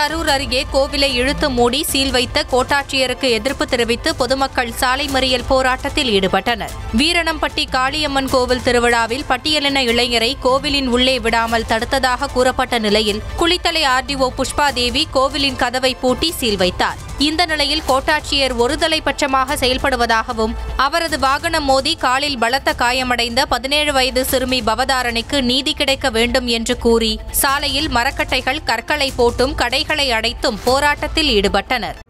கரூர் அருகே கோவிலை இழுத்து மூடி சீல் வைத்த கோட்டாட்சியருக்கு எதிர்ப்பு தெரிவித்து பொதுமக்கள் சாலை மறியல் போராட்டத்தில் ஈடுபட்டனர் வீரணம்பட்டி காளியம்மன் கோவில் திருவிழாவில் பட்டியலின இளைஞரை கோவிலின் உள்ளே விடாமல் தடுத்ததாக கூறப்பட்ட நிலையில் குளித்தலை ஆர்டிஓ புஷ்பா தேவி கோவிலின் கதவை பூட்டி சீல் வைத்தார் இந்த நிலையில் கோட்டாட்சியர் ஒருதலை பட்சமாக செயல்படுவதாகவும் அவரது வாகனம் மோதி காலில் பலத்த காயமடைந்த பதினேழு வயது சிறுமி பவதாரணிக்கு நீதி கிடைக்க வேண்டும் என்று கூறி சாலையில் மரக்கட்டைகள் கற்களை போட்டும் கடைகளை அடைத்தும் போராட்டத்தில் ஈடுபட்டனர்